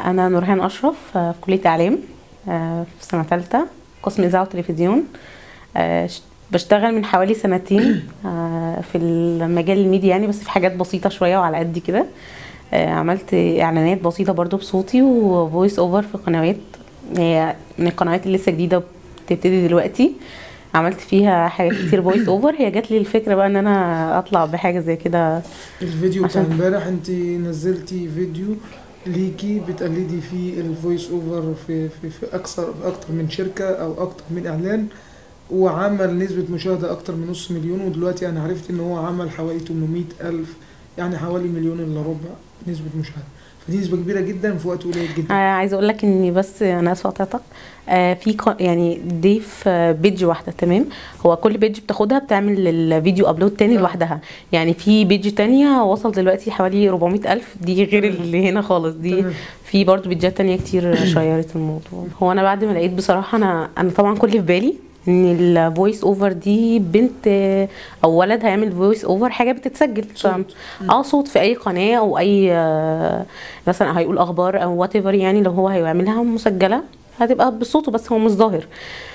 انا نورهان اشرف آه، في كليه اعلام آه، في سنه ثالثه قسم اذاعه وتلفزيون آه، ش- بشتغل من حوالي سنتين آه، في المجال الميديا يعني بس في حاجات بسيطه شويه وعلى قد كده آه، عملت اعلانات بسيطه برضو بصوتي وفويس اوفر في قنوات هي من القنوات اللي لسه جديده بتبتدي دلوقتي عملت فيها حاجات كتير فويس اوفر هي جات لي الفكره بقى ان انا اطلع بحاجه زي كده الفيديو بتاع عشان- امبارح انت نزلتي فيديو ليكي بتقلدي فيه الفويس اوفر في في في اكثر في اكتر من شركه او اكتر من اعلان وعمل نسبة مشاهدة أكتر من نص مليون ودلوقتي أنا عرفت إن هو عمل حوالي 800 ألف يعني حوالي مليون إلا ربع نسبة مشاهدة فدي نسبة كبيرة جدا في وقت قليل جدا آه عايزه اقول لك اني بس انا اسفه قطعتك آه في ق- يعني ضيف آه بيج واحده تمام هو كل بيج بتاخدها بتعمل الفيديو ابلود تاني آه. لوحدها يعني في بيج تانية وصل دلوقتي حوالي 400 الف دي غير اللي هنا خالص دي تمام. في برضو بيجات تانية كتير شيرت الموضوع هو انا بعد ما لقيت بصراحه انا انا طبعا كل اللي في بالي ان الفويس اوفر دي بنت آه، او ولد هيعمل فويس اوفر حاجه بتتسجل ف- صوت. اه صوت في اي قناه او اي آه، مثلا هيقول اخبار او وات يعني لو هو هيعملها مسجله هتبقى بصوته بس هو مش ظاهر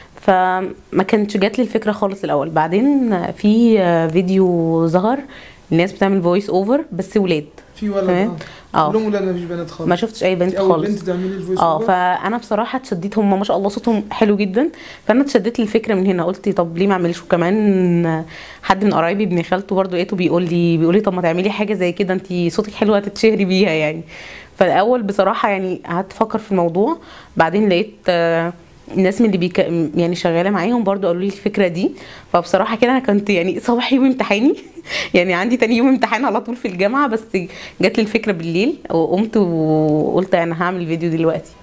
فما كانتش جات لي الفكره خالص الاول بعدين في آه، فيديو ظهر الناس بتعمل فويس اوفر بس ولاد في ولد تمام. اه اه كلهم ولاد مفيش بنات خالص ما شفتش اي بنت انت أول خالص بنت تعملي الفويس اه اوفر فانا بصراحه اتشديت هم ما شاء الله صوتهم حلو جدا فانا اتشدت للفكره من هنا قلت طب ليه ما اعملش وكمان حد من قرايبي ابن خالته برضو لقيته بيقول لي بيقول لي طب ما تعملي حاجه زي كده انت صوتك حلو هتتشهري بيها يعني فالاول بصراحه يعني قعدت افكر في الموضوع بعدين لقيت آه، الناس من اللي بيك... يعني شغاله معاهم برضو قالوا لي الفكره دي فبصراحه كده انا كنت يعني صباح يوم امتحاني يعني عندي تاني يوم امتحان على طول في الجامعه بس جات لي الفكره بالليل وقمت وقلت انا هعمل فيديو دلوقتي